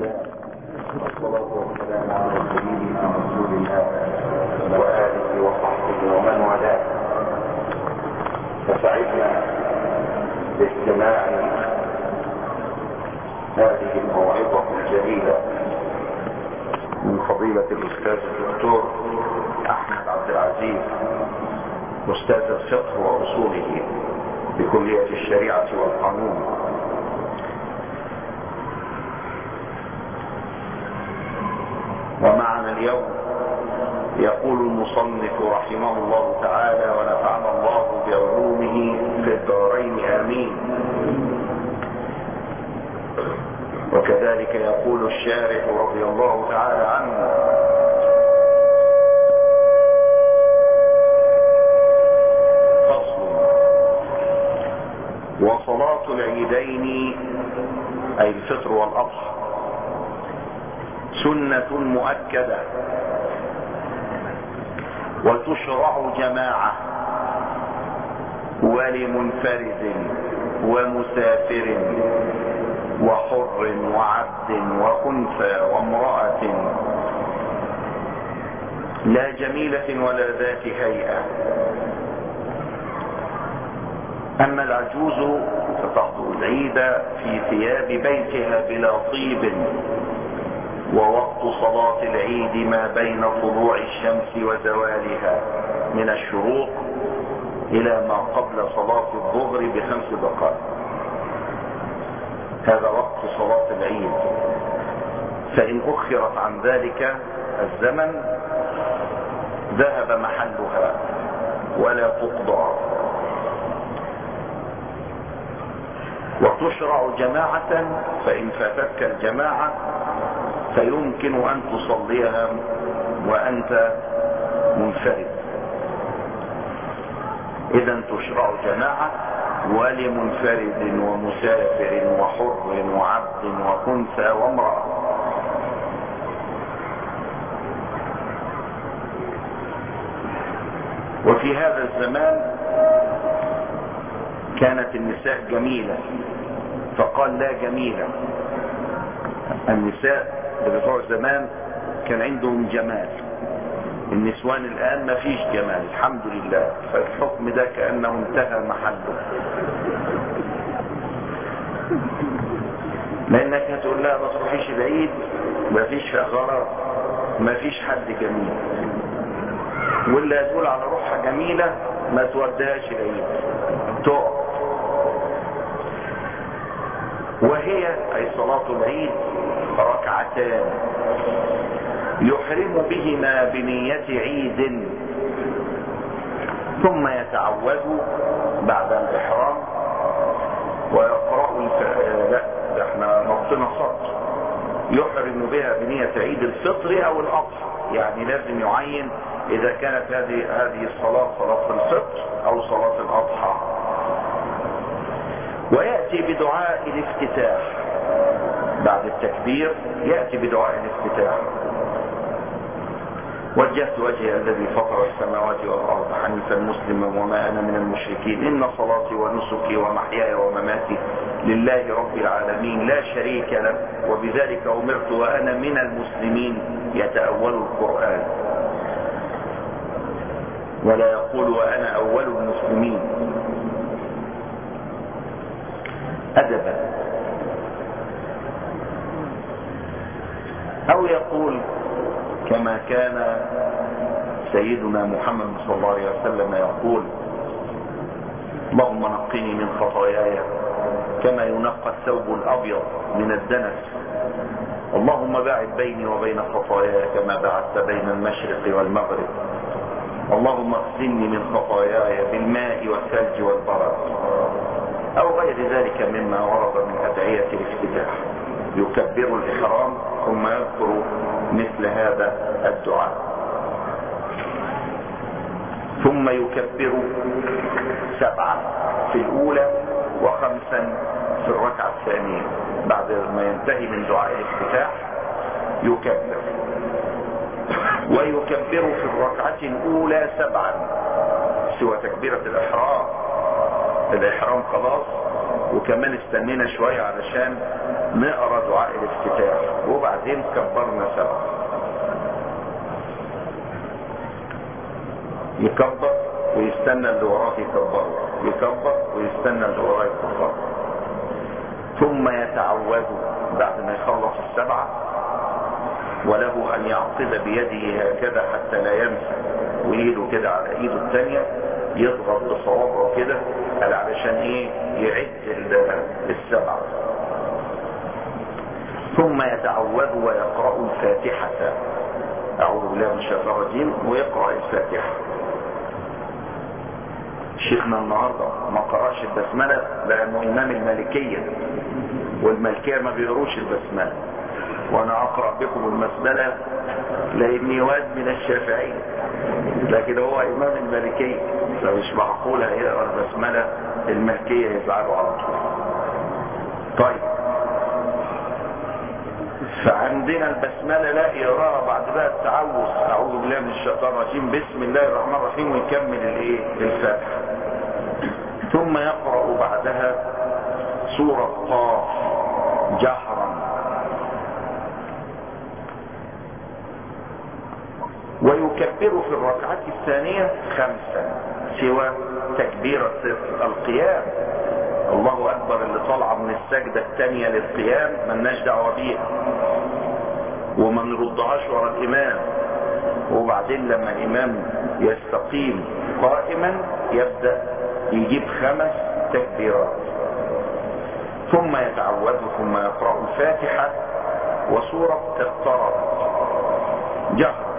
الله والصلاة والسلام على سيدنا رسول الله وآله وصحبه ومن والاه فسعدنا باستماع هذه الموعظة الجليلة من فضيلة الأستاذ الدكتور أحمد عبد العزيز أستاذ الفقه وأصوله بكلية الشريعة والقانون ومعنا اليوم يقول المصنف رحمه الله تعالى ونفعنا الله بعلومه في الدارين آمين وكذلك يقول الشارح رضي الله تعالى عنه فصل وصلاة العيدين أي الفطر والأضحى سنة مؤكدة وتشرع جماعة ولمنفرد ومسافر وحر وعبد وانثى وامرأة لا جميلة ولا ذات هيئة أما العجوز فتحضر العيد في ثياب بيتها بلا طيب ووقت صلاة العيد ما بين طلوع الشمس وزوالها من الشروق إلى ما قبل صلاة الظهر بخمس دقائق هذا وقت صلاة العيد فإن أخرت عن ذلك الزمن ذهب محلها ولا تقضى وتشرع جماعة فإن فاتتك الجماعة فيمكن أن تصليها وأنت منفرد إذا تشرع جماعة ولمنفرد ومسافر وحر وعبد وأنثى وامرأة وفي هذا الزمان كانت النساء جميلة فقال لا جميلة النساء بتوع زمان كان عندهم جمال النسوان الآن ما فيش جمال الحمد لله فالحكم ده كأنه انتهى محله لأنك هتقول لها ما تروحيش العيد ما فيش غرض ما فيش حد جميل واللي هتقول على روحها جميلة ما توديهاش العيد تقف وهي أي صلاة العيد ركعتان يحرم بهما بنية عيد ثم يتعوذ بعد الإحرام ويقرأ الف... لا ده احنا نقطنا سطر يحرم بها بنية عيد الفطر أو الأضحى يعني لازم يعين إذا كانت هذه هذه الصلاة صلاة الفطر أو صلاة الأضحى ويأتي بدعاء الافتتاح بعد التكبير يأتي بدعاء الافتتاح وجهت وجهي الذي فطر السماوات والأرض حنيفا مسلما وما أنا من المشركين إن صلاتي ونسكي ومحياي ومماتي لله رب العالمين لا شريك له وبذلك أمرت وأنا من المسلمين يتأول القرآن ولا يقول وأنا أول المسلمين أدبا أو يقول كما كان سيدنا محمد صلى الله عليه وسلم يقول اللهم نقني من خطاياي كما ينقى الثوب الأبيض من الدنس اللهم باعد بيني وبين خطاياي كما بعدت بين المشرق والمغرب اللهم اغسلني من خطاياي بالماء والثلج والبرد أو غير ذلك مما ورد من أدعية الافتتاح يكبر الإحرام ثم يذكر مثل هذا الدعاء ثم يكبر سبعة في الأولى وخمسا في الركعة الثانية بعد ما ينتهي من دعاء الافتتاح يكبر ويكبر في الركعة الأولى سبعا سوى تكبيرة الإحرام الإحرام خلاص وكمان استنينا شوية علشان نقرأ دعاء الافتتاح وبعد كبرنا سبعة يكبر ويستنى اللي وراه يكبره يكبر ويستنى اللي وراه يكبره ثم يتعوذ بعد ما يخلص السبعة وله ان يعقد بيده هكذا حتى لا ينسى وايده كده على ايده الثانية يضغط بصوابعه كده قال علشان ايه يعد السبعة ثم يتعوذ ويقرأ الفاتحة اعوذ بالله من الشيطان الرجيم ويقرأ الفاتحة شيخنا النهاردة ما قرأش البسملة لانه امام المالكية والمالكية ما بيقروش البسملة وانا اقرأ بكم البسملة لاني واد من الشافعية لكن هو امام المالكية فمش معقول هيقرأ البسملة المالكية يزعلوا على طول طيب فعندنا البسملة لا يقراها بعد بقى التعوذ اعوذ بالله من الشيطان الرجيم بسم الله الرحمن الرحيم ويكمل الايه الفاتحة ثم يقرأ بعدها سورة قاف جهرا ويكبر في الركعة الثانية خمسا سوى تكبيرة القيام الله اكبر اللي طالعه من السجدة الثانية للقيام ملناش دعوة بيها وما نردهاش ورا الامام وبعدين لما الامام يستقيم قائما يبدأ يجيب خمس تكبيرات ثم يتعوذ ثم يقرأ الفاتحة وسورة اقترب جهر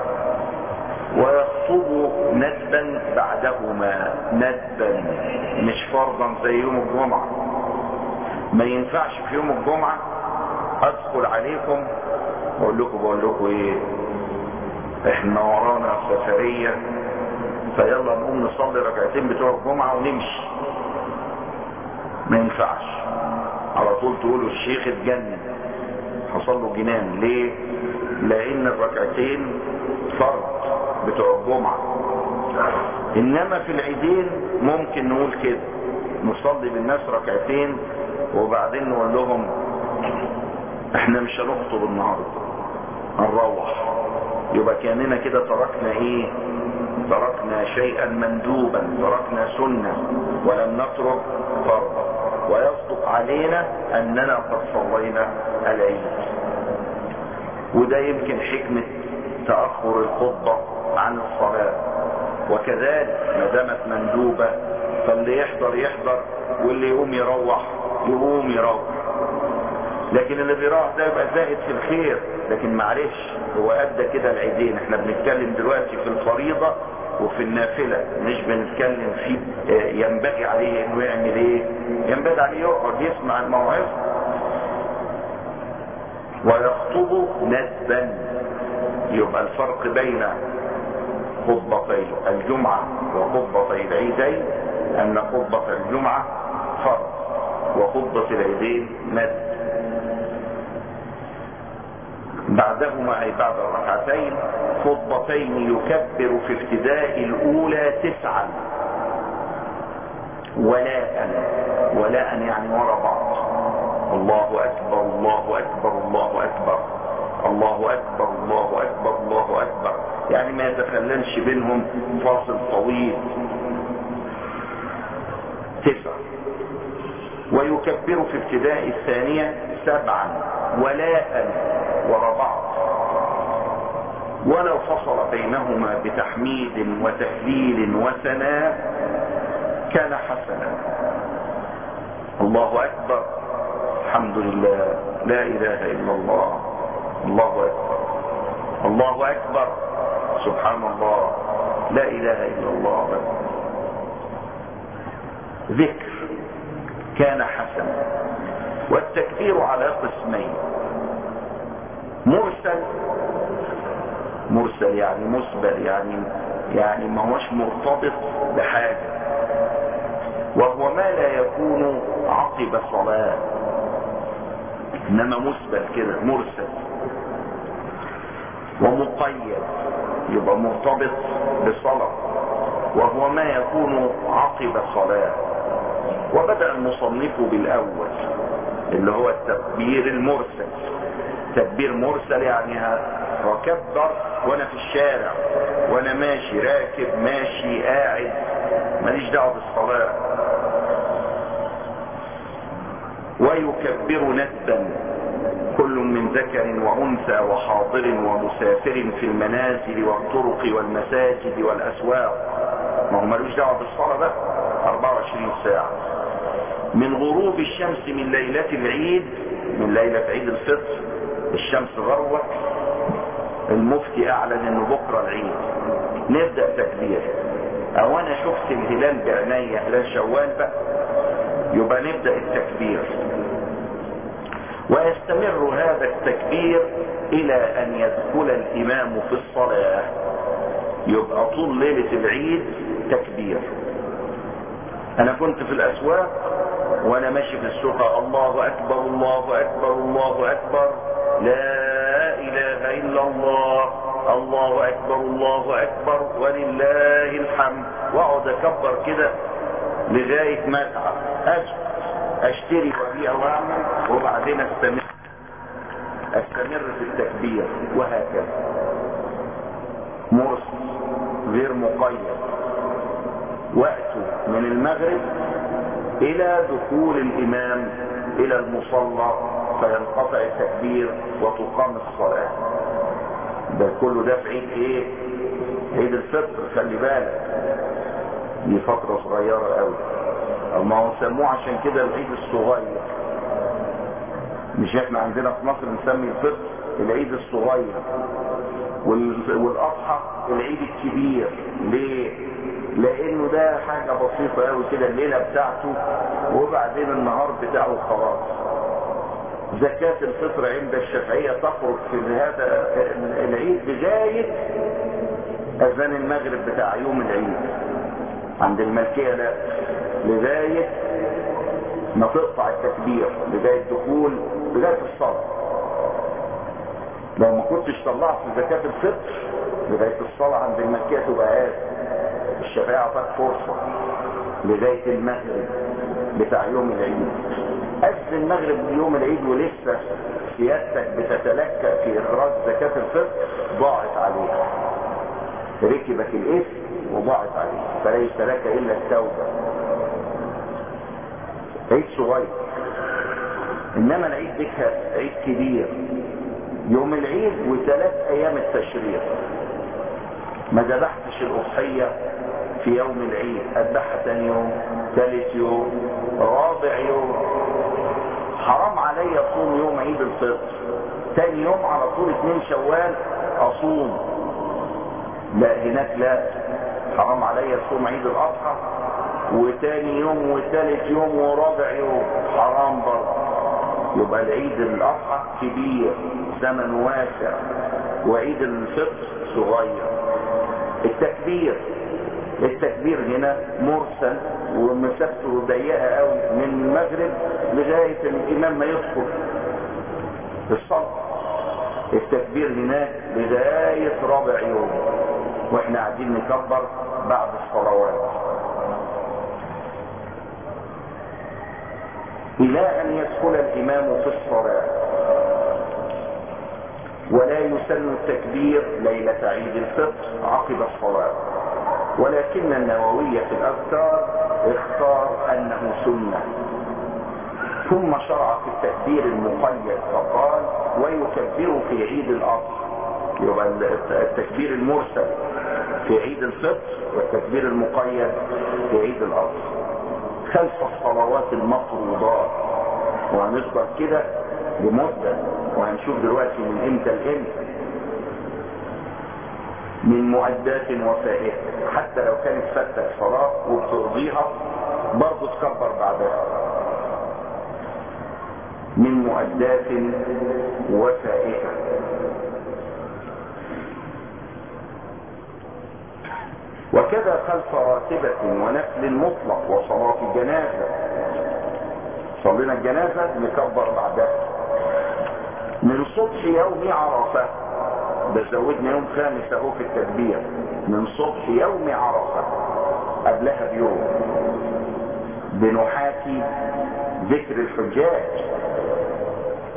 ويخطب ندبا بعدهما ندبا مش فرضا زي يوم الجمعة ما ينفعش في يوم الجمعة ادخل عليكم واقول لكم بقول لكم ايه احنا ورانا سفرية فيلا نقوم نصلي ركعتين بتوع الجمعة ونمشي ما ينفعش على طول تقولوا الشيخ اتجنن حصل له جنان ليه لان الركعتين فرض بتوع الجمعة انما في العيدين ممكن نقول كده نصلي بالناس ركعتين وبعدين نقول لهم احنا مش هنخطب النهارده هنروح يبقى كاننا كده تركنا ايه تركنا شيئا مندوبا تركنا سنة ولم نترك فرضا ويصدق علينا اننا قد صلينا العيد وده يمكن حكمة تأخر الخطبة عن الصلاة وكذلك ما دامت مندوبة فاللي يحضر يحضر واللي يقوم يروح يقوم يروح لكن اللي بيروح ده يبقى زاهد في الخير لكن معلش هو ادى كده العيدين احنا بنتكلم دلوقتي في الفريضة وفي النافلة مش بنتكلم في ينبغي عليه انه يعمل ايه ينبغي عليه يقعد يسمع الموعظة ويخطب ندبا يبقى الفرق بين خطبتي الجمعة وخطبتي العيدين ان خطبة الجمعة فرض وخطبة العيدين ند بعدهما اي بعد الركعتين خطبتين يكبر في ابتداء الاولى تسعا ولاء ولاء يعني ورا بعض الله اكبر الله اكبر الله اكبر الله اكبر الله اكبر الله اكبر يعني ما يتخللش بينهم فاصل طويل تسعة ويكبر في ابتداء الثانية سبعا ولاء ورا بعض ولو فصل بينهما بتحميد وتهليل وثناء كان حسنا الله اكبر الحمد لله لا اله الا الله الله اكبر الله اكبر سبحان الله لا اله الا الله ذكر كان حسنا والتكبير على قسمين مرسل مرسل يعني مسبل يعني يعني ما هوش مرتبط بحاجة وهو ما لا يكون عقب صلاة انما مسبل كده مرسل ومقيد يبقى مرتبط بصلاة وهو ما يكون عقب صلاة وبدأ المصنف بالأول اللي هو التكبير المرسل تكبير مرسل يعني هكبر وانا في الشارع وانا ماشي راكب ماشي قاعد ماليش دعوه بالصلاه ويكبر ندبا كل من ذكر وانثى وحاضر ومسافر في المنازل والطرق والمساجد والاسواق ما هو ملوش دعوه بالصلاه بقى 24 ساعه من غروب الشمس من ليله العيد من ليله عيد الفطر الشمس غربت المفتي اعلن انه بكره العيد نبدا تكبير او انا شفت الهلال بعيني هلال شوال بقى يبقى نبدا التكبير ويستمر هذا التكبير الى ان يدخل الامام في الصلاه يبقى طول ليله العيد تكبير انا كنت في الاسواق وانا ماشي في السوق الله اكبر الله اكبر الله اكبر لا اله الا الله الله اكبر الله اكبر ولله الحمد واقعد اكبر كده لغايه ما اتعب اسكت اشتري وابيع واعمل وبعدين استمر استمر في التكبير وهكذا مرسل غير مقيد وقته من المغرب الى دخول الامام الى المصلى فينقطع التكبير وتقام الصلاة ده كله ده في عيد ايه عيد الفطر خلي بالك دي فترة صغيرة قوي ما هو سموه عشان كده العيد الصغير مش احنا عندنا في مصر نسمي الفطر العيد الصغير والاضحى العيد الكبير ليه لانه ده حاجة بسيطة قوي كده الليلة بتاعته وبعدين النهار بتاعه خلاص زكاة الفطر عند الشافعية تخرج في هذا العيد بداية اذان المغرب بتاع يوم العيد عند الملكية لا لغاية ما تقطع التكبير لغاية دخول لغاية الصلاة لو ما كنتش طلعت في زكاة الفطر لغاية الصلاة عند الملكية تبقى قاد الشافعية اعطاك فرصة لغاية المغرب بتاع يوم العيد أذن المغرب يوم العيد ولسه سيادتك بتتلكأ في إخراج زكاة الفطر ضاعت عليك ركبك الإثم وضاعت عليك فليس لك إلا التوبة عيد صغير إنما العيد بك عيد كبير يوم العيد وثلاث أيام التشريق ما ذبحتش الأضحية في يوم العيد أذبحها ثاني يوم ثالث يوم رابع يوم حرام علي اصوم يوم عيد الفطر تاني يوم على طول اتنين شوال اصوم لا هناك لا حرام علي اصوم عيد الاضحى وتاني يوم وتالت يوم ورابع يوم حرام برضه يبقى العيد الاضحى كبير زمن واسع وعيد الفطر صغير التكبير التكبير هنا مرسل ومسافته ضيقه قوي من المغرب لغايه الامام ما يدخل الصلاه التكبير هناك لغايه رابع يوم واحنا قاعدين نكبر بعد الصلوات الى ان يدخل الامام في الصلاه ولا يسن التكبير ليله عيد الفطر عقب الصلاه ولكن النووي في الاذكار اختار انه سنه ثم شرع في التكبير المقيد فقال ويكبر في عيد الاضحى يبقى التكبير المرسل في عيد الفطر والتكبير المقيد في عيد الاضحى خلف الصلوات المفروضات وهنفضل كده لمده وهنشوف دلوقتي من امتى لامتى من معدات وفائها حتى لو كانت فاتك صلاة وبتقضيها برضه تكبر بعدها من معدات وفائها وكذا خلف راتبة ونفل مطلق وصلاة الجنازة صلينا الجنازة نكبر بعدها من صبح يوم عرفة ده زودنا يوم خامس اهو في التكبير من صبح يوم عرفة قبلها بيوم بنحاكي ذكر الحجاج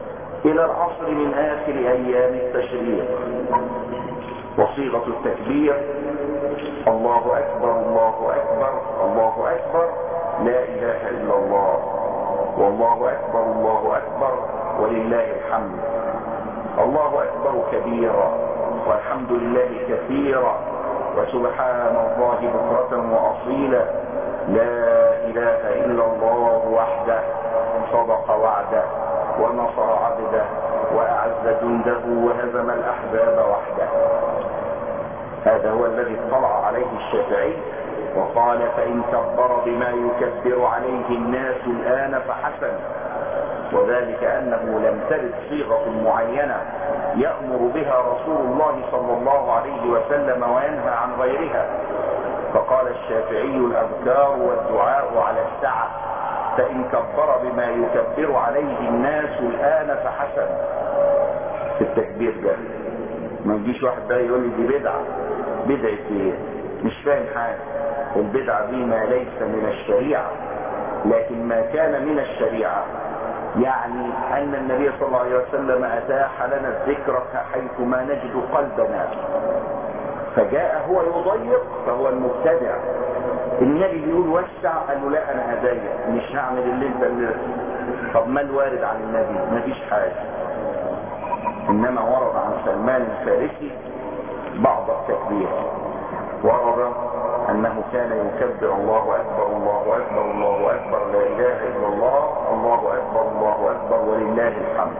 الى العصر من اخر ايام التشريق وصيغة التكبير الله اكبر الله اكبر الله اكبر لا اله الا الله والله اكبر الله اكبر ولله الحمد الله اكبر كبيرا والحمد لله كثيرا وسبحان الله بكرة واصيلا لا اله الا الله وحده صدق وعده ونصر عبده واعز جنده وهزم الاحزاب وحده هذا هو الذي اطلع عليه الشافعي وقال فان كبر بما يكبر عليه الناس الان فحسن وذلك انه لم ترد صيغه معينه يامر بها رسول الله صلى الله عليه وسلم وينهى عن غيرها فقال الشافعي الاذكار والدعاء على السعه فان كبر بما يكبر عليه الناس الان فحسن في التكبير ده ما يجيش واحد بقى يقول لي دي بدعه بدعه ايه مش فاهم حاجه البدعه دي ما ليس من الشريعه لكن ما كان من الشريعه يعني ان النبي صلى الله عليه وسلم اتاح لنا الذكر حيث ما نجد قلبنا فجاء هو يضيق فهو المبتدع النبي بيقول وسع قال له لا انا هضيق مش هعمل اللي انت اللي طب ما الوارد عن النبي مفيش حاجه انما ورد عن سلمان الفارسي بعض التكبير ورد انه كان يكبر الله اكبر الله اكبر الله اكبر لا اله الا الله الله اكبر الله اكبر ولله الحمد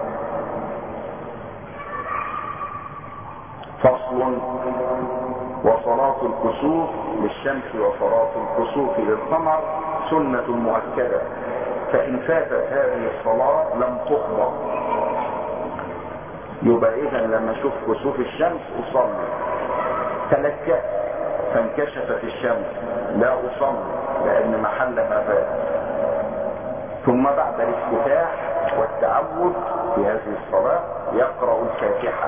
فصل وصلاة الكسوف للشمس وصلاة الكسوف للقمر سنة مؤكدة فإن فاتت هذه الصلاة لم تقضى يبقى إذا لما أشوف كسوف الشمس أصلي تلكأت فانكشفت الشمس لا أصلي لأن محلها فات ثم بعد الافتتاح والتعود في هذه الصلاة يقرأ الفاتحة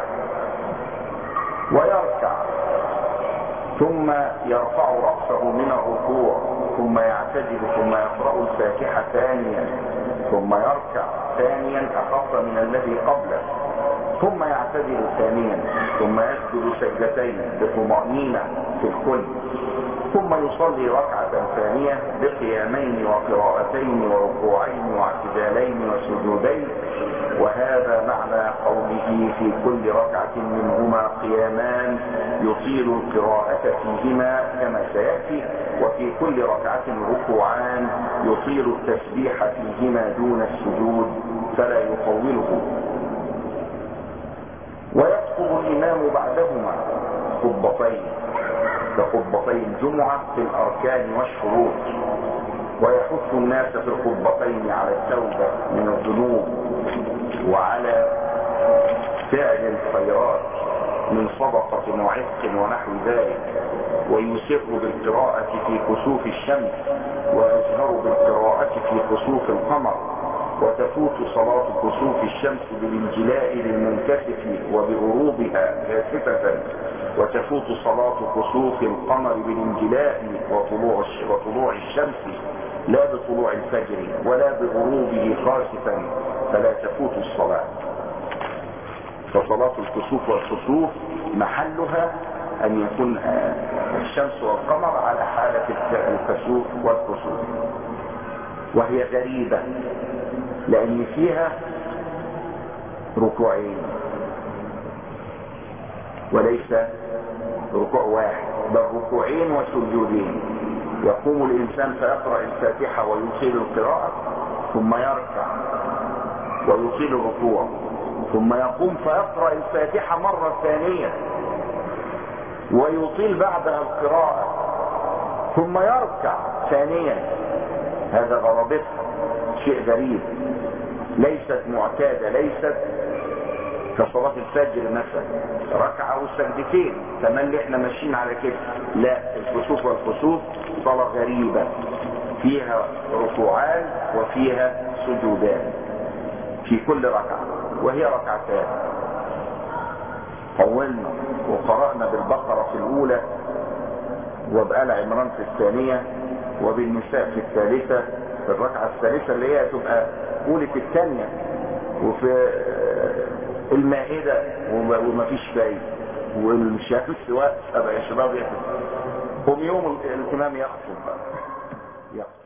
ويركع ثم يرفع رأسه من الركوع ثم يعتدل ثم يقرأ الفاتحة ثانيا ثم يركع ثانيا أخف من الذي قبله ثم يعتدل ثانيا ثم يسجد سجدتين بطمأنينة في الكل ثم يصلي ركعة ثانية بقيامين وقراءتين وركوعين واعتدالين وسجودين وهذا معنى قوله في كل ركعة منهما قيامان يطيل القراءة فيهما كما سيأتي وفي كل ركعة ركوعان يطيل التسبيح فيهما دون السجود فلا يطوله ويخطب الإمام بعدهما خطبتين كخطبتي الجمعة في الأركان والشروط ويحث الناس في الخطبتين على التوبة من الذنوب وعلى فعل الخيرات من صدقة وعتق ونحو ذلك ويسر بالقراءة في كسوف الشمس ويجهر بالقراءة في كسوف القمر وتفوت صلاة كسوف الشمس بالانجلاء للمنكسف وبغروبها كاسفة وتفوت صلاة كسوف القمر بالانجلاء وطلوع وطلوع الشمس لا بطلوع الفجر ولا بغروبه خاسفا فلا تفوت الصلاة فصلاة الكسوف والخسوف محلها ان يكون الشمس والقمر على حالة الكسوف والكسوف وهي غريبة لان فيها ركوعين وليس ركوع واحد بل ركوعين وسجودين يقوم الانسان فيقرأ الفاتحة ويطيل القراءة ثم يركع ويطيل الركوع ثم يقوم فيقرأ الفاتحة مرة ثانية ويطيل بعدها القراءة ثم يركع ثانيا هذا غرابتها شيء غريب ليست معتادة ليست كصلاة الفجر مثلا ركعة وسجدتين تملي احنا ماشيين على كده لا الكسوف والكسوف صلاة غريبة فيها ركوعان وفيها سجودان في كل ركعة وهي ركعتان طولنا وقرأنا بالبقرة في الأولى وبآل عمران في الثانية وبالنساء في الثالثة في الركعة الثالثة اللي هي تبقى أولى الثانية وفي المائدة ومفيش فايدة والشمس واقفة بقى شباب يقف هم يوم الإمام يخطب بقى يخطب